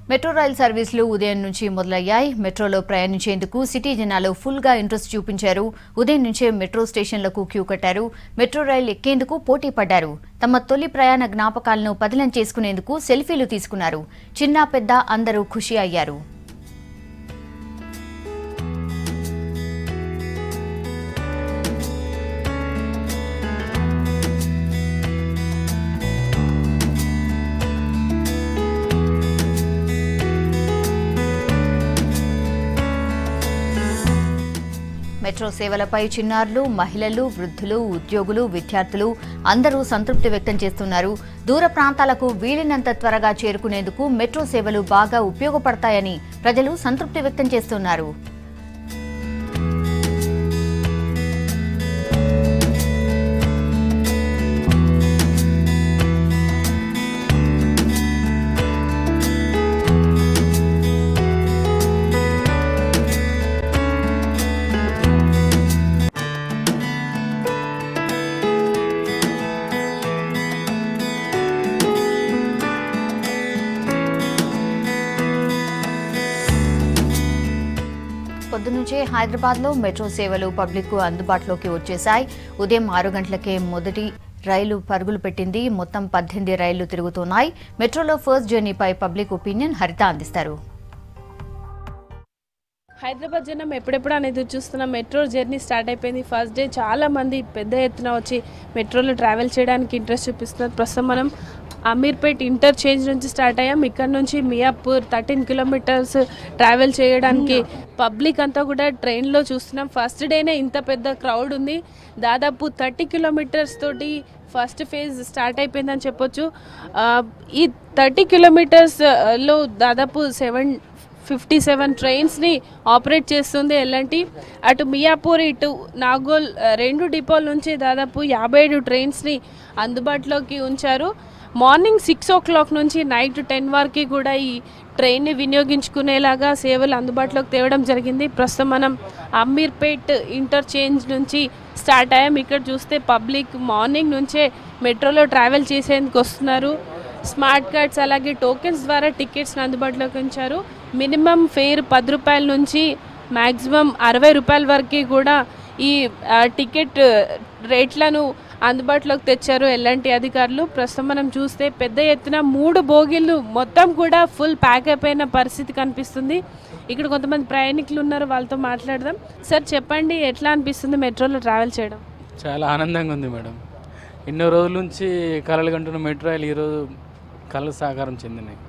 metro rail సర్వీసులు ఉదయం నుంచి మొదలయ్యాయి మెట్రోలో ప్రయాణించేందుకు సిటీ జనాలు ఫుల్ గా ఇంట్రెస్ట్ చూపించారు ఉదయం నుంచే మెట్రో స్టేషన్లకు క్యూ కట్టారు మెట్రో రైలు ఎక్కేందుకు పోటీ పడ్డారు తమ తొలి ప్రయాణ జ్ఞాపకాలను పదిలం చేసుకునేందుకు సెల్ఫీలు తీసుకున్నారు చిన్న పెద్ద అందరూ ఖుషి అయ్యారు మెట్రో సేవలపై చిన్నారులు మహిళలు వృద్ధులు ఉద్యోగులు విద్యార్థులు అందరూ సంతృప్తి వ్యక్తం చేస్తున్నారు దూర ప్రాంతాలకు వీలైనంత త్వరగా చేరుకునేందుకు మెట్రో సేవలు బాగా ఉపయోగపడతాయని ప్రజలు సంతృప్తి వ్యక్తం చేస్తున్నారు పొద్దునుంచే హైదరాబాద్లో మెట్రో సేవలు పబ్లిక్కు అందుబాటులోకి వచ్చేశాయి ఉదయం ఆరు గంటలకే మొదటి రైలు పరుగులు పెట్టింది మొత్తం పద్దెనిమిది రైళ్లు తిరుగుతున్నాయి మెట్రోలో ఫస్ట్ జర్నీపై పబ్లిక్ ఒపీనియన్ హరిత అందిస్తారు హైదరాబాద్ జనం ఎప్పుడెప్పుడు అనేది చూస్తున్న మెట్రో జర్నీ స్టార్ట్ అయిపోయింది ఫస్ట్ డే చాలా మంది పెద్ద ఎత్తున వచ్చి మెట్రోలో ట్రావెల్ చేయడానికి ఇంట్రెస్ట్ చూపిస్తున్నారు ప్రస్తుతం మనం అమీర్పేట్ ఇంటర్చేంజ్ నుంచి స్టార్ట్ అయ్యాం ఇక్కడ నుంచి మియాపూర్ థర్టీన్ కిలోమీటర్స్ ట్రావెల్ చేయడానికి పబ్లిక్ అంతా కూడా ట్రైన్లో చూస్తున్నాం ఫస్ట్ డేనే ఇంత పెద్ద క్రౌడ్ ఉంది దాదాపు థర్టీ కిలోమీటర్స్ తోటి ఫస్ట్ ఫేజ్ స్టార్ట్ అయిపోయిందని చెప్పొచ్చు ఆ, ఈ థర్టీ కిలోమీటర్స్లో దాదాపు సెవెన్ ఫిఫ్టీ సెవెన్ ట్రైన్స్ని ఆపరేట్ చేస్తుంది ఎల్ఎన్టీ అటు మియాపూర్ ఇటు నాగోల్ ఆ, రెండు డిపోల నుంచి దాదాపు యాభై ఏడు ట్రైన్స్ని అందుబాటులోకి ఉంచారు మార్నింగ్ సిక్స్ ఓ క్లాక్ నుంచి నైట్ టెన్ వరకు కూడా ఈ ట్రైన్ని వినియోగించుకునేలాగా సేవలు అందుబాటులోకి తేవడం జరిగింది ప్రస్తుతం మనం అమీర్పేట్ ఇంటర్చేంజ్ నుంచి స్టార్ట్ అయ్యాం ఇక్కడ చూస్తే పబ్లిక్ మార్నింగ్ నుంచే మెట్రోలో ట్రావెల్ చేసేందుకు వస్తున్నారు స్మార్ట్ కార్డ్స్ అలాగే టోకెన్స్ ద్వారా టికెట్స్ని అందుబాటులోకి ఉంచారు మినిమం ఫేర్ పది రూపాయల నుంచి మ్యాక్సిమం అరవై రూపాయల వరకు కూడా ఈ ఆ, టికెట్ రేట్లను అందుబాటులోకి తెచ్చారు ఎల్ఎన్టీ అధికారులు ప్రస్తుతం మనం చూస్తే పెద్ద ఎత్తున మూడు బోగీలు మొత్తం కూడా ఫుల్ ప్యాక్ అయిపోయిన పరిస్థితి కనిపిస్తుంది ఇక్కడ కొంతమంది ప్రయాణికులు ఉన్నారు వాళ్ళతో మాట్లాడదాం సార్ చెప్పండి ఎట్లా అనిపిస్తుంది మెట్రోలో ట్రావెల్ చేయడం చాలా ఆనందంగా ఉంది మేడం ఎన్నో రోజుల నుంచి కలలు కంటున్న మెట్రో రైలు ఈరోజు కళలు సాకారం చెందినాయి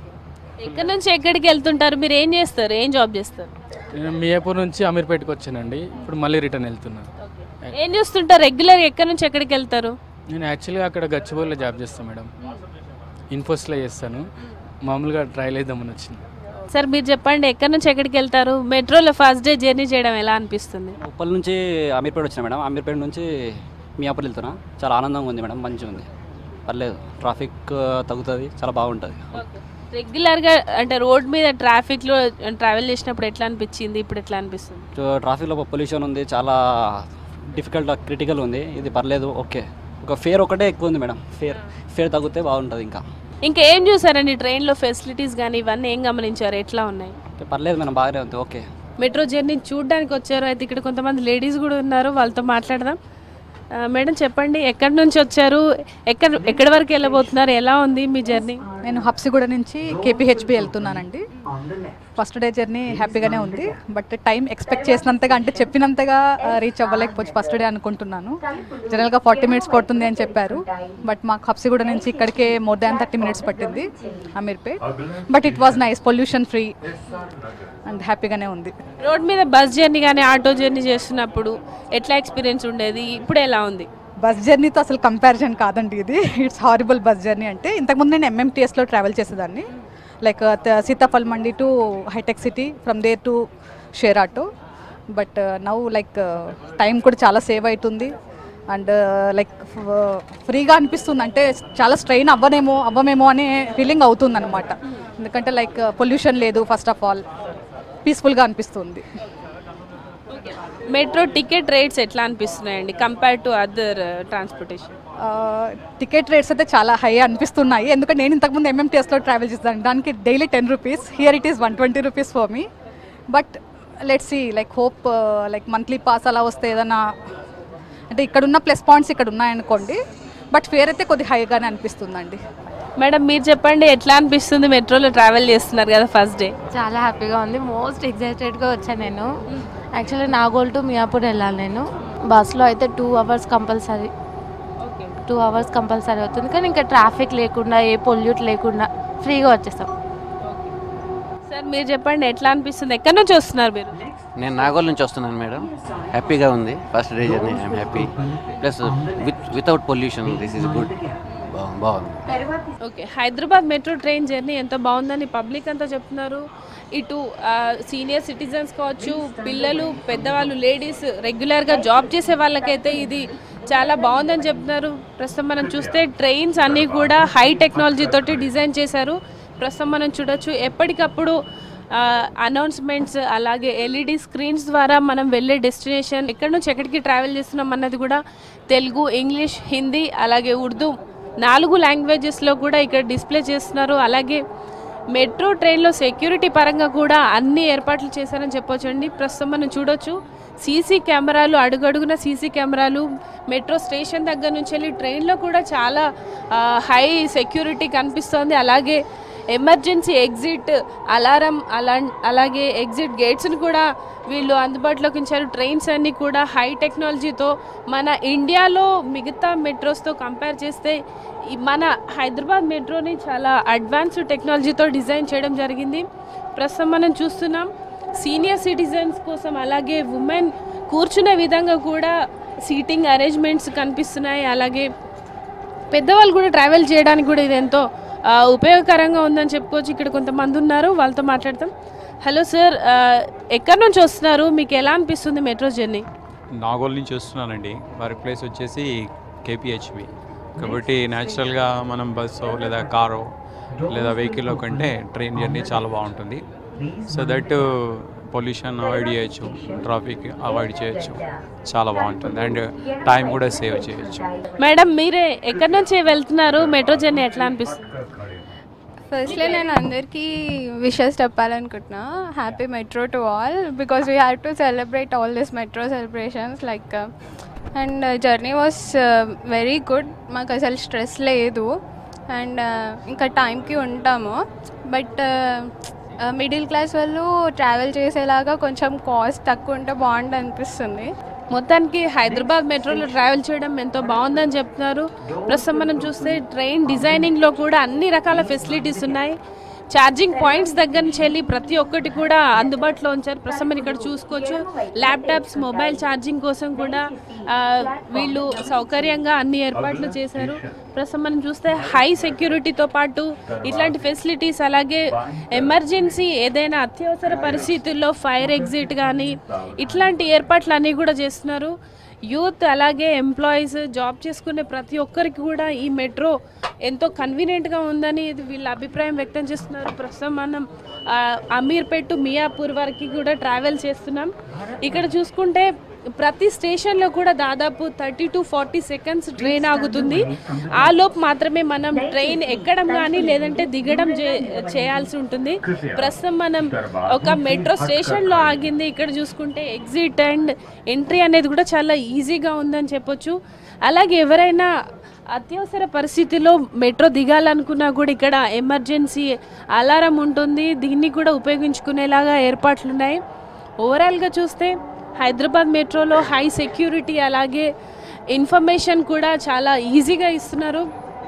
ఎక్కడి నుంచి ఎక్కడికి వెళ్తుంటారు మీరు ఏం చేస్తారు ఏం జాబ్ చేస్తారు నేను మియాపూర్ నుంచి అమీర్పేటకి వచ్చానండి ఇప్పుడు మళ్ళీ రిటర్న్ వెళ్తున్నాను ఏం చూస్తుంటారు రెగ్యులర్ ఎక్కడి నుంచి ఎక్కడికి వెళ్తారు నేను యాక్చువల్గా అక్కడ గచ్చిబౌలిలో జాబ్ చేస్తాను మేడం ఇన్ఫోస్లో చేస్తాను మామూలుగా ట్రైల్ వేద్దామని వచ్చింది సార్ మీరు చెప్పండి ఎక్కడి నుంచి ఎక్కడికి వెళ్తారు మెట్రోలో ఫస్ట్ డే జర్నీ చేయడం ఎలా అనిపిస్తుంది ఉప్పల్ నుంచి అమీర్పేట వచ్చిన మేడం అమీర్పేట నుంచి మియాపూర్ వెళ్తున్నా చాలా ఆనందంగా ఉంది మేడం మంచిగా ఉంది పర్లేదు ట్రాఫిక్ ఆ, తగ్గుతుంది చాలా బాగుంటుంది రెగ్యులర్గా అంటే రోడ్ మీద ట్రాఫిక్లో ట్రావెల్ చేసినప్పుడు ఎట్లా అనిపించింది ఇప్పుడు ఎట్లా అనిపిస్తుంది సో ట్రాఫిక్లో పొల్యూషన్ ఉంది చాలా డిఫికల్ట్ క్రిటికల్ ఉంది ఇది పర్లేదు ఓకే ఒక ఫేర్ ఒకటే ఎక్కువ ఉంది మేడం ఫేర్ ఫేర్ తగ్గితే బాగుంటుంది ఇంకా ఇంకా ఏం చూసారండి ట్రైన్లో ఫెసిలిటీస్ కానీ ఇవన్నీ ఏం గమనించారు ఎట్లా ఉన్నాయి అంటే పర్లేదు మేడం బాగానే ఉంది ఓకే మెట్రో జర్నీ చూడడానికి వచ్చారు అయితే ఇక్కడ కొంతమంది లేడీస్ కూడా ఉన్నారు వాళ్ళతో మాట్లాడదాం ఆ, మేడం చెప్పండి ఎక్కడి నుంచి వచ్చారు ఎక్కడ ఎక్కడి వరకు వెళ్ళబోతున్నారు ఎలా ఉంది మీ జర్నీ నేను హబ్సిగూడ నుంచి కేపీహెచ్బి వెళ్తున్నానండి ఫస్ట్ డే జర్నీ హ్యాపీగానే ఉంది బట్ టైం ఎక్స్పెక్ట్ చేసినంతగా అంటే చెప్పినంతగా రీచ్ అవ్వలేకపోవచ్చు ఫస్ట్ డే అనుకుంటున్నాను జనరల్గా ఫార్టీ మినిట్స్ పడుతుంది అని చెప్పారు బట్ మాకు హబ్సిగూడ నుంచి ఇక్కడికే మోర్ దాన్ థర్టీ మినిట్స్ పట్టింది Ameerpet but it was nice pollution free and హ్యాపీగానే ఉంది రోడ్ మీద బస్ జర్నీ కానీ ఆటో జర్నీ చేస్తున్నప్పుడు ఎట్లా ఎక్స్పీరియన్స్ ఉండేది ఇప్పుడు ఎలా ఉంది బస్ జర్నీతో అసలు కంపారిజన్ కాదండి ఇది ఇట్స్ హారిబుల్ బస్ జర్నీ అంటే ఇంతకుముందు నేను ఎంఎంటీఎస్లో ట్రావెల్ చేసేదాన్ని like Sitaphal Mandi to Hitech City from there to share auto but now like time కూడా చాలా సేవ్ అవుతుంది అండ్ లైక్ ఫ్రీగా అనిపిస్తుంది అంటే చాలా స్ట్రెయిన్ అవ్వనేమో అవ్వమేమో అనే ఫీలింగ్ అవుతుంది అనమాట ఎందుకంటే లైక్ పొల్యూషన్ లేదు ఫస్ట్ ఆఫ్ ఆల్ పీస్ఫుల్గా అనిపిస్తుంది మెట్రో టికెట్ రేట్స్ ఎట్లా అనిపిస్తున్నాయండి compare to other transportation ticket rates అయితే చాలా హై అనిపిస్తున్నాయి ఎందుకంటే నేను ఇంతకుముందు ఎంఎంటీఎస్లో ట్రావెల్ చేస్తాను దానికి daily ten rupees here it is one twenty rupees for me but let see like hope like monthly pass అలా వస్తే ఏదైనా అంటే ఇక్కడ ఉన్న ప్లస్ పాయింట్స్ ఇక్కడ ఉన్నాయనుకోండి బట్ ఫేర్ అయితే కొద్ది హైగానే అనిపిస్తుందండి మేడం మీరు చెప్పండి ఎట్లా అనిపిస్తుంది మెట్రోలో ట్రావెల్ చేస్తున్నారు కదా ఫస్ట్ డే చాలా హ్యాపీగా ఉంది మోస్ట్ ఎగ్జైటెడ్గా వచ్చాను నేను యాక్చువల్లీ నాగోల్ టు మియాపూర్ వెళ్ళాలి నేను బస్లో అయితే two hours compulsory two hours compulsory అవుతుంది కానీ ఇంకా ట్రాఫిక్ లేకుండా ఏ పొల్యూట్ లేకుండా ఫ్రీగా వచ్చేస్తాం సార్ మీరు చెప్పండి ఎట్లా అనిపిస్తుంది ఎక్కడి నుంచి వస్తున్నారు మీరు నేను నాగోల్ నుంచి వస్తున్నాను మేడం హ్యాపీగా ఉంది first day journey I'm happy plus with without pollution this is good బాగుంది okay Hyderabad metro train journey ఎంత బాగుందని పబ్లిక్ అంతా చెప్తున్నారు ఇటు సీనియర్ సిటిజన్స్ కావచ్చు పిల్లలు పెద్దవాళ్ళు లేడీస్ రెగ్యులర్గా జాబ్ చేసే వాళ్ళకైతే ఇది చాలా బాగుందని చెప్తున్నారు ప్రస్తుతం మనం చూస్తే ట్రైన్స్ అన్నీ కూడా హై టెక్నాలజీ తోటి డిజైన్ చేశారు ప్రస్తుతం మనం చూడొచ్చు ఎప్పటికప్పుడు అనౌన్స్మెంట్స్ అలాగే ఎల్ఈడి స్క్రీన్స్ ద్వారా మనం వెళ్ళే డెస్టినేషన్ ఎక్కడి నుంచి ఎక్కడికి ట్రావెల్ చేస్తున్నాం అన్నది కూడా తెలుగు ఇంగ్లీష్ హిందీ అలాగే ఉర్దూ నాలుగు లాంగ్వేజెస్లో కూడా ఇక్కడ డిస్ప్లే చేస్తున్నారు అలాగే మెట్రో ట్రైన్లో సెక్యూరిటీ పరంగా కూడా అన్ని ఏర్పాట్లు చేశారని చెప్పొచ్చండి ప్రస్తుతం మనం చూడొచ్చు సీసీ కెమెరాలు అడుగడుగున సీసీ కెమెరాలు మెట్రో స్టేషన్ దగ్గర నుంచి వెళ్ళి ట్రైన్లో కూడా చాలా హై సెక్యూరిటీ కనిపిస్తోంది అలాగే ఎమర్జెన్సీ ఎగ్జిట్ అలారం అలా అలాగే ఎగ్జిట్ గేట్స్ని కూడా వీళ్ళు అందుబాటులోకి ఉంచారు ట్రైన్స్ అన్నీ కూడా హై టెక్నాలజీతో మన ఇండియాలో మిగతా మెట్రోస్తో కంపేర్ చేస్తే ఈ మన హైదరాబాద్ మెట్రోని చాలా అడ్వాన్స్డ్ టెక్నాలజీతో డిజైన్ చేయడం జరిగింది ప్రస్తుతం మనం చూస్తున్నాం సీనియర్ సిటిజన్స్ కోసం అలాగే ఉమెన్ కూర్చునే విధంగా కూడా సీటింగ్ అరేంజ్మెంట్స్ కనిపిస్తున్నాయి అలాగే పెద్దవాళ్ళు కూడా ట్రావెల్ చేయడానికి కూడా ఇది ఎంతో ఆ, ఉపయోగకరంగా ఉందని చెప్పుకోవచ్చు ఇక్కడ కొంతమంది ఉన్నారు వాళ్ళతో మాట్లాడతాం హలో సార్ ఆ, ఎక్కడి నుంచి వస్తున్నారు మీకు ఎలా అనిపిస్తుంది మెట్రో జర్నీ నాగోల్ నుంచి వస్తున్నానండి వారి ప్లేస్ వచ్చేసి కేపిహెచ్బి కాబట్టి న్యాచురల్గా మనం బస్సు లేదా కారు లేదా వెహికల్లో కంటే ట్రైన్ జర్నీ చాలా బాగుంటుంది సో దట్ పొల్యూషన్ అవాయిడ్ చేయొచ్చు ట్రాఫిక్ అవాయిడ్ చేయొచ్చు చాలా బాగుంటుంది అండ్ టైం కూడా సేవ్ చేయొచ్చు మేడం మీరే ఎక్కడి నుంచి వెళ్తున్నారు మెట్రో జర్నీ ఎట్లా అనిపిస్తుంది ఫస్ట్లీ నేను అందరికీ విషెస్ చెప్పాలనుకుంటున్నా happy metro to all because we have to celebrate all this metro celebrations like and journey was very good మాకు అసలు స్ట్రెస్ లేదు అండ్ ఇంకా టైంకి ఉంటాము బట్ మిడిల్ క్లాస్ వాళ్ళు ట్రావెల్ చేసేలాగా కొంచెం కాస్ట్ తక్కువ ఉంటే బాగుండు అనిపిస్తుంది మొత్తానికి హైదరాబాద్ మెట్రోలో ట్రావెల్ చేయడం ఎంతో బాగుందని చెప్తున్నారు ప్రస్తుతం మనం చూస్తే ట్రైన్ డిజైనింగ్లో కూడా అన్ని రకాల ఫెసిలిటీస్ ఉన్నాయి ఛార్జింగ్ పాయింట్స్ దగ్గర నుంచి వెళ్ళి ప్రతి ఒక్కటి కూడా అందుబాటులో ఉంచారు ప్రస్తుతం మనం ఇక్కడ చూసుకోవచ్చు ల్యాప్టాప్స్ మొబైల్ ఛార్జింగ్ కోసం కూడా ఆ, వీళ్ళు సౌకర్యంగా అన్ని ఏర్పాట్లు చేశారు ప్రస్తుతం మనం చూస్తే హై సెక్యూరిటీతో పాటు ఇట్లాంటి ఫెసిలిటీస్ అలాగే ఎమర్జెన్సీ ఏదైనా అత్యవసర పరిస్థితుల్లో ఫైర్ ఎగ్జిట్ కానీ ఇట్లాంటి ఏర్పాట్లు అన్నీ కూడా చేస్తున్నారు యూత్ అలాగే ఎంప్లాయీస్ జాబ్ చేసుకునే ప్రతి ఒక్కరికి కూడా ఈ మెట్రో ఎంతో కన్వీనియంట్గా ఉందని ఇది వీళ్ళ అభిప్రాయం వ్యక్తం చేస్తున్నారు ప్రస్తుతం మనం ఆ, అమీర్పేట్ టు మియాపూర్ వరకు కూడా ట్రావెల్ చేస్తున్నాం ఇక్కడ చూసుకుంటే ప్రతి స్టేషన్లో కూడా దాదాపు thirty to forty seconds train ఆగుతుంది ఆ లోపు మాత్రమే మనం ట్రైన్ ఎక్కడం కానీ లేదంటే దిగడం చే- చేయాల్సి ఉంటుంది ప్రస్తుతం మనం ఒక మెట్రో స్టేషన్లో ఆగింది ఇక్కడ చూసుకుంటే ఎగ్జిట్ అండ్ ఎంట్రీ అనేది కూడా చాలా ఈజీగా ఉందని చెప్పొచ్చు అలాగే ఎవరైనా అత్యవసర పరిస్థితిలో మెట్రో దిగాలనుకున్నా కూడా ఇక్కడ ఎమర్జెన్సీ అలారం ఉంటుంది దీన్ని కూడా ఉపయోగించుకునేలాగా ఏర్పాట్లు ఉన్నాయి ఓవరాల్గా చూస్తే హైదరాబాద్ మెట్రోలో హై సెక్యూరిటీ అలాగే ఇన్ఫర్మేషన్ కూడా చాలా ఈజీగా ఇస్తున్నారు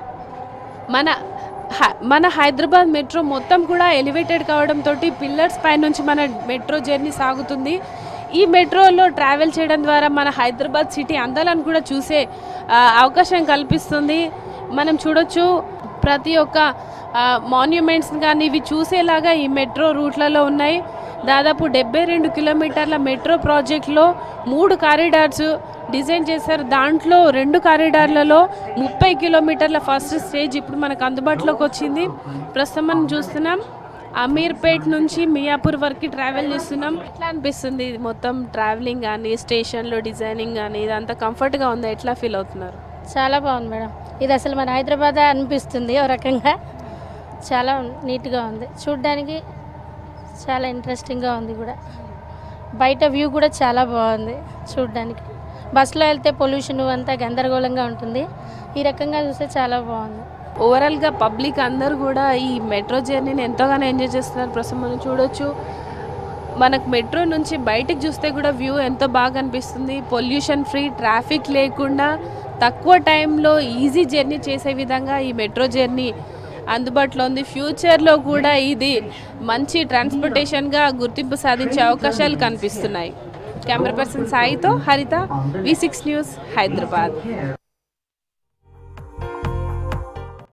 మన హ- మన హైదరాబాద్ మెట్రో మొత్తం కూడా ఎలివేటెడ్ కావడంతో పిల్లర్స్ పై నుంచి మన మెట్రో జర్నీ సాగుతుంది ఈ మెట్రోలో ట్రావెల్ చేయడం ద్వారా మన హైదరాబాద్ సిటీ అందాలను కూడా చూసే ఆ, అవకాశం కల్పిస్తుంది మనం చూడొచ్చు ప్రతి ఒక్క మాన్యుమెంట్స్ కానీ ఇవి చూసేలాగా ఈ మెట్రో రూట్లలో ఉన్నాయి దాదాపు డెబ్బై రెండు కిలోమీటర్ల మెట్రో ప్రాజెక్ట్లో మూడు కారిడార్స్ డిజైన్ చేశారు దాంట్లో రెండు కారిడార్లలో ముప్పై కిలోమీటర్ల ఫస్ట్ స్టేజ్ ఇప్పుడు మనకు అందుబాటులోకి వచ్చింది ప్రస్తుతం మనం చూస్తున్నాం అమీర్పేట్ నుంచి మియాపూర్ వరకు ట్రావెల్ చేస్తున్నాం ఎట్లా అనిపిస్తుంది ఇది మొత్తం ట్రావెలింగ్ కానీ స్టేషన్లో డిజైనింగ్ కానీ ఇదంతా కంఫర్ట్గా ఉందా ఎట్లా ఫీల్ అవుతున్నారు చాలా బాగుంది మేడం ఇది అసలు మన హైదరాబాద్ అనిపిస్తుంది ఓ రకంగా చాలా నీట్గా ఉంది చూడ్డానికి చాలా ఇంట్రెస్టింగ్గా ఉంది కూడా బయట వ్యూ కూడా చాలా బాగుంది చూడ్డానికి బస్సులో వెళ్తే పొల్యూషన్ అంతా గందరగోళంగా ఉంటుంది ఈ రకంగా చూస్తే చాలా బాగుంది ఓవరాల్గా పబ్లిక్ అందరూ కూడా ఈ మెట్రో జర్నీని ఎంతగానో ఎంజాయ్ చేస్తున్నారు ప్రస్తుతం మనం చూడొచ్చు మనకు మెట్రో నుంచి బయటికి చూస్తే కూడా వ్యూ ఎంతో బాగా అనిపిస్తుంది పొల్యూషన్ ఫ్రీ ట్రాఫిక్ లేకుండా తక్కువ టైంలో ఈజీ జర్నీ చేసే విధంగా ఈ మెట్రో జర్నీ అందుబాటులో ఉంది ఫ్యూచర్లో కూడా ఇది మంచి ట్రాన్స్పోర్టేషన్గా గుర్తింపు సాధించే అవకాశాలు కనిపిస్తున్నాయి కెమెరా పర్సన్ సాయితో హరిత వి సిక్స్ న్యూస్ హైదరాబాద్